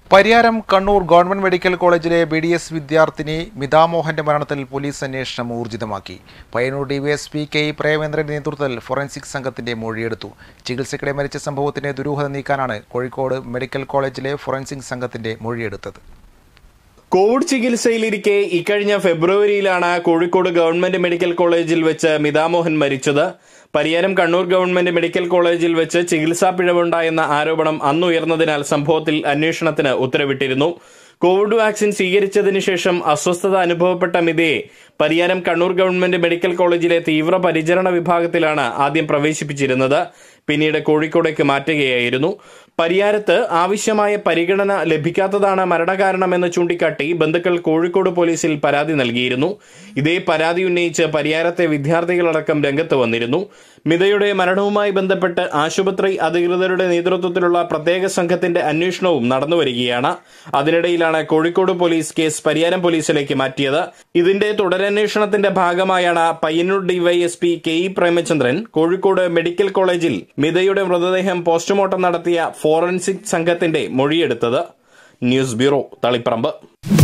Pariyaram Kannur government medical കോളേജിലെ B D S വിദ്യാർത്ഥിനി മിതാമോഹന്റെ മരണത്തിൽ പോലീസ് അന്വേഷണം ഊർജിതമാക്കി പയ്യന്നൂർ ഡിവൈഎസ്പി കെ ഇ പ്രേമേന്ദ്രന്റെ നേതൃത്വത്തിൽ ഫോറൻസിക് സംഘത്തിന്റെ മൊഴിയെടുത്തു ചികിത്സയ്ക്കിടെ മരിച്ച സംഭവത്തിന്റെ ദുരൂഹത നീക്കാനാണ് കോഴിക്കോട് മെഡിക്കൽ കോളേജിലെ ഫോറൻസിക് സംഘത്തിന്റെ മൊഴിയെടുത്തത് കോവിഡ് ചികിത്സയിലിരിക്കെ ഇക്കഴിഞ്ഞ ഫെബ്രുവരിയിലാണ് കോഴിക്കോട് ഗവൺമെന്റ് മെഡിക്കൽ കോളേജിൽ വെച്ച് മിതാമോഹൻ മരിച്ചത് പരിയാരം കണ്ണൂർ ഗവൺമെന്റ് മെഡിക്കൽ കോളേജിൽ വെച്ച് ചികിത്സാ പിഴവുണ്ടായെന്ന ആരോപണം അന്നുയർന്നതിനാൽ സംഭവത്തിൽ അന്വേഷണത്തിന് ഉത്തരവിട്ടിരുന്നു കോവിഡ് വാക്സിൻ സ്വീകരിച്ചതിന് ശേഷം അസ്വസ്ഥത അനുഭവപ്പെട്ട മിതയെ പരിയാരം കണ്ണൂർ ഗവൺമെന്റ് മെഡിക്കൽ കോളേജിലെ തീവ്ര പരിചരണ വിഭാഗത്തിലാണ് ആദ്യം പ്രവേശിപ്പിച്ചിരുന്നത് പിന്നീട് കോഴിക്കോടേക്ക് മാറ്റുകയായിരുന്നു പരിയാരത്ത് ആവശ്യമായ പരിഗണന ലഭിക്കാത്തതാണ് മരണകാരണമെന്ന് ചൂണ്ടിക്കാട്ടി ബന്ധുക്കൾ കോഴിക്കോട് പോലീസിൽ പരാതി നൽകിയിരുന്നു ഇതേ പരാതി ഉന്നയിച്ച് പരിയാരത്തെ വിദ്യാർത്ഥികളടക്കം രംഗത്ത് വന്നിരുന്നു മിതയുടെ മരണവുമായി ബന്ധപ്പെട്ട് ആശുപത്രി അധികൃതരുടെ നേതൃത്വത്തിലുള്ള പ്രത്യേക സംഘത്തിന്റെ അന്വേഷണവും നടന്നുവരികയാണ് അതിനിടയിലാണ് കോഴിക്കോട് പോലീസ് കേസ് പരിയാരം പോലീസിലേക്ക് മാറ്റിയത് ഇതിന്റെ തുടരന്വേഷണത്തിന്റെ ഭാഗമായാണ് Payyanur DYSP K E Premachandran Kozhikode medical കോളേജിൽ മിതയുടെ മൃതദേഹം പോസ്റ്റ്മോർട്ടം നടത്തിയ ഫോറൻസിക് സംഘത്തിന്റെ മൊഴിയെടുത്തത് ന്യൂസ് ബ്യൂറോ തളിപ്പറമ്പ്